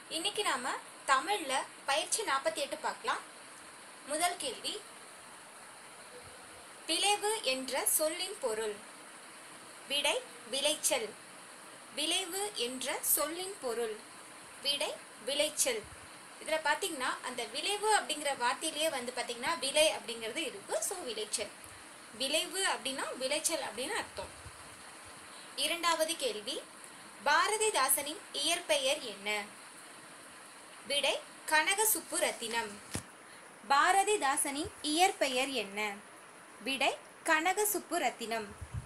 இன்னைக்கு நாம தமிழ்ல பயிற்சி நாற்பத்தி எட்டு பார்க்கலாம் முதல் கேள்வி விளைவு என்ற சொல்லின் பொருள் விடை விளைச்சல் விளைவு என்ற சொல்லின் பொருள் விடை விளைச்சல் இதுல பாத்தீங்கன்னா அந்த விளைவு அப்படிங்கிற வார்த்தையிலேயே வந்து பாத்தீங்கன்னா விலை அப்படிங்கிறது இருக்கு ஸோ விளைச்சல் விளைவு அப்படின்னா விளைச்சல் அப்படின்னு அர்த்தம் இரண்டாவது கேள்வி பாரதிதாசனின் இயற்பெயர் என்ன விடை கனக சுப்புரத்தினம் பாரதிதாசனின் இயற்பெயர் என்ன விடை கனக சுப்புரத்தினம்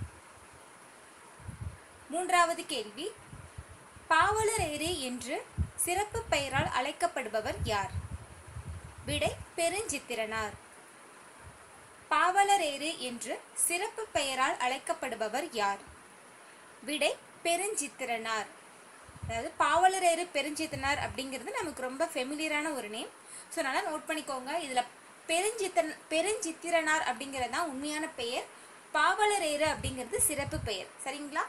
மூன்றாவது கேள்வி பாவலரேறு என்று சிறப்பு பெயரால் அழைக்கப்படுபவர் யார் விடை பெருஞ்சித்திரனார் பாவலரேறு என்று சிறப்பு பெயரால் அழைக்கப்படுபவர் யார் விடை பெருஞ்சித்திரனார் அதாவது பாவலரேறு பெருஞ்சித்திரனார் அப்படிங்கிறது நமக்கு ரொம்ப ஃபெமிலியரான ஒரு நேம் ஸோ நல்லா நோட் பண்ணிக்கோங்க இதில் பெருஞ்சித்திரன் பெருஞ்சித்திரனார் அப்படிங்கிறது தான் உண்மையான பெயர் பாவலரேறு அப்படிங்கிறது சிறப்பு பெயர் சரிங்களா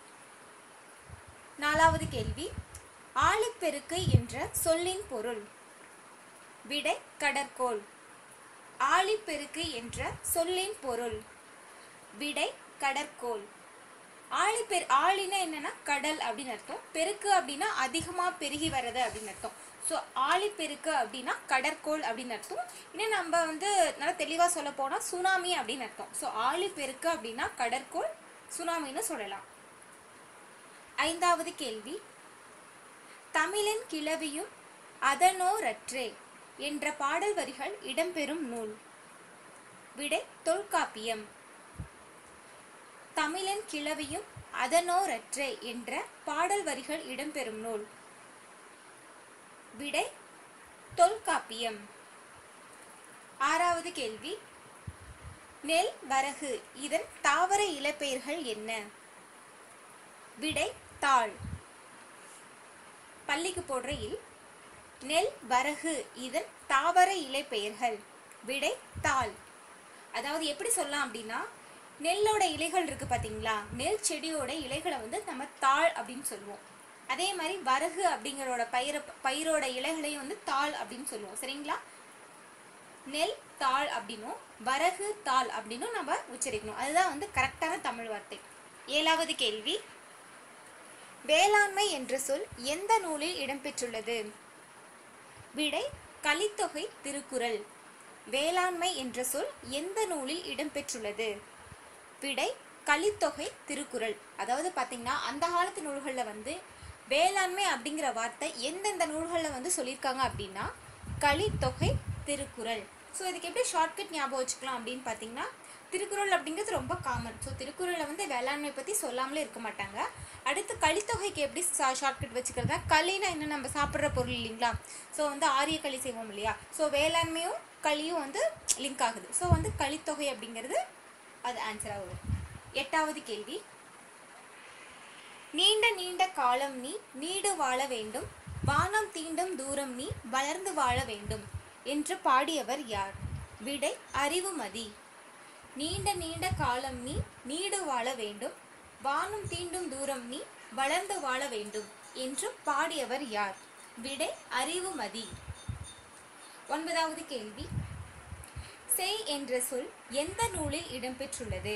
நாலாவது கேள்வி ஆழிப்பெருக்கு என்ற சொல்லின் பொருள் விடை கடற்கோள் ஆழிப்பெருக்கு என்ற சொல்லின் பொருள் விடை கடற்கோள் ஆழிப்பெரு ஆழினா என்னன்னா கடல் அப்படின்னு அர்த்தம் பெருக்கு அப்படின்னா அதிகமா பெருகி வர்றது அப்படின்னு அர்த்தம் ஸோ ஆழிப்பெருக்கு அப்படின்னா கடற்கோள் அப்படின்னு அர்த்தம் இன்னும் நம்ம வந்து நல்லா தெளிவா சொல்ல போனா சுனாமி அப்படின்னு அர்த்தம் ஸோ ஆழிப்பெருக்கு அப்படின்னா கடற்கோள் சுனாமின்னு சொல்லலாம் ஐந்தாவது கேள்வி தமிழின் கிளவியும் அதனோரற்றே என்ற பாடல் வரிகள் இடம்பெறும் நூல் விடை தொல்காப்பியம் தமிழின் கிளவியும் அதனோரற்றே என்ற பாடல் வரிகள் இடம்பெறும் நூல் விடை தொல்காப்பியம் ஆறாவது கேள்வி நெல் வரகு இதன் தாவர இலப்பெயர்கள் என்ன விடை தாள் பள்ளிக்கு போடுற இல் நெல் வரகு இதன் தாவர இலைப்பெயர்கள் விடை தாள் அதாவது எப்படி சொல்லலாம் அப்படின்னா நெல்லோட இலைகள் இருக்கு பாத்தீங்களா நெல் செடியோட இலைகளை வந்து நம்ம தாள் அப்படின்னு சொல்லுவோம் அதே மாதிரி வரகு அப்படிங்கிறோட பயிர பயிரோட இலைகளையும் வந்து தாள் அப்படின்னு சொல்லுவோம் சரிங்களா நெல் தாள் அப்படின்னும் வரகு தாள் அப்படின்னும் நம்ம உச்சரிக்கணும் அதுதான் வந்து கரெக்டான தமிழ் வார்த்தை ஏழாவது கேள்வி வேளாண்மை என்ற சொல் எந்த நூலில் இடம்பெற்றுள்ளது விடை கலித்தொகை திருக்குறள் வேளாண்மை என்ற சொல் எந்த நூலில் இடம்பெற்றுள்ளது விடை கலித்தொகை திருக்குறள் அதாவது பார்த்தீங்கன்னா அந்த காலத்து நூல்களில் வந்து வேளாண்மை அப்படிங்கிற வார்த்தை எந்தெந்த நூல்களில் வந்து சொல்லியிருக்காங்க அப்படின்னா கலித்தொகை திருக்குறள் ஸோ இதுக்கு எப்படி ஷார்ட்கட் ஞாபகம் வச்சுக்கலாம் அப்படின்னு பார்த்தீங்கன்னா திருக்குறள் அப்படிங்கிறது ரொம்ப காமன் ஸோ திருக்குறளில் வந்து வேளாண்மை பற்றி சொல்லாமலே இருக்க மாட்டாங்க அடுத்து கலித்தொகைக்கு எப்படி ஷார்ட்கட் வச்சுக்கிறதா களினா என்ன நம்ம சாப்பிட்ற பொருள் இல்லைங்களா ஸோ வந்து ஆரிய களி செய்வோம் இல்லையா ஸோ வேளாண்மையும் களியும் வந்து லிங்க் ஆகுது ஸோ வந்து கலித்தொகை அப்படிங்கிறது அது ஆன்சராக வரும் எட்டாவது கேள்வி நீண்ட நீண்ட காலம் நீ நீடு வாழ வேண்டும் வானம் தீண்டும் தூரம் நீ வளர்ந்து வாழ வேண்டும் என்று பாடியவர் யார் விடை அறிவுமதி நீண்ட நீண்ட காலம் நீ நீடு வாழ வேண்டும் வானம் தீண்டும் தூரம் நீ வளர்ந்து வாழ வேண்டும் என்று பாடியவர் யார் விடை அறிவுமதி ஒன்பதாவது கேள்வி செய் என்ற சொல் எந்த நூலில் இடம்பெற்றுள்ளது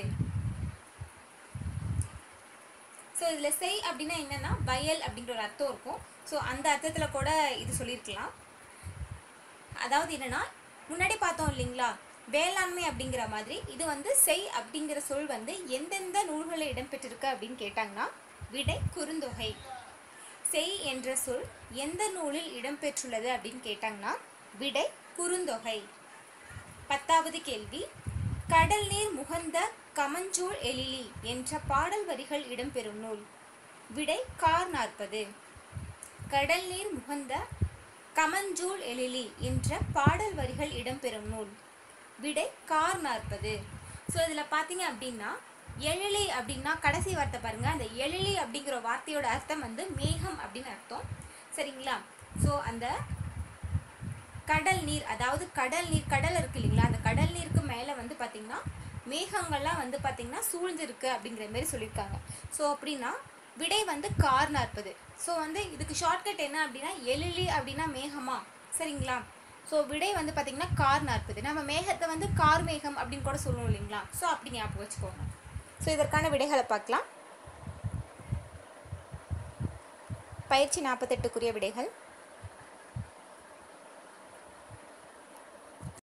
ஸோ இதில் செய் அப்படின்னா என்னன்னா வயல் அப்படிங்கிற ஒரு அர்த்தம் இருக்கும் ஸோ அந்த அர்த்தத்தில் கூட இது சொல்லியிருக்கலாம் அதாவது என்னன்னா முன்னாடி பார்த்தோம் இல்லைங்களா வேளாண்மை அப்படிங்கிற மாதிரி இது வந்து செய் அப்படிங்கிற சொல் வந்து எந்தெந்த நூல்களில் இடம்பெற்றிருக்கு அப்படின்னு கேட்டாங்கன்னா விடை குறுந்தொகை செய் என்ற சொல் எந்த நூலில் இடம்பெற்றுள்ளது அப்படின்னு கேட்டாங்கன்னா விடை குறுந்தொகை பத்தாவது கேள்வி கடல் நீர் முகந்த கமஞ்சூள் எழிலி என்ற பாடல் வரிகள் இடம்பெறும் நூல் விடை கார் நாற்பது கடல் நீர் முகந்த கமஞ்சூள் எழிலி என்ற பாடல் வரிகள் இடம்பெறும் நூல் விடை கார் நாற்பது ஸோ இதில் பார்த்தீங்க அப்படின்னா எழிலி அப்படின்னா கடைசி வார்த்தை பாருங்க அந்த எழிலி அப்படிங்கிற வார்த்தையோட அர்த்தம் வந்து மேகம் அப்படின்னு அர்த்தம் சரிங்களா ஸோ அந்த கடல் நீர் அதாவது கடல் நீர் கடல் இருக்கு இல்லைங்களா அந்த கடல் நீருக்கு மேலே வந்து பார்த்தீங்கன்னா மேகங்கள்லாம் வந்து பார்த்தீங்கன்னா சூழ்ந்திருக்கு அப்படிங்கிற மாதிரி சொல்லியிருக்காங்க ஸோ அப்படின்னா விடை வந்து கார் நாற்பது ஸோ வந்து இதுக்கு ஷார்ட்கட் என்ன அப்படின்னா எழிலி அப்படின்னா மேகமா சரிங்களா ஸோ விடை வந்து பார்த்திங்கன்னா கார் நாற்பது நம்ம மேகத்தை வந்து கார் மேகம் அப்படின்னு கூட சொல்லுவோம் இல்லைங்களா ஸோ அப்படி ஞாபகம் வச்சுக்கோங்க ஸோ இதற்கான விடைகளை பார்க்கலாம் பயிற்சி நாற்பத்தெட்டுக்குரிய விடைகள்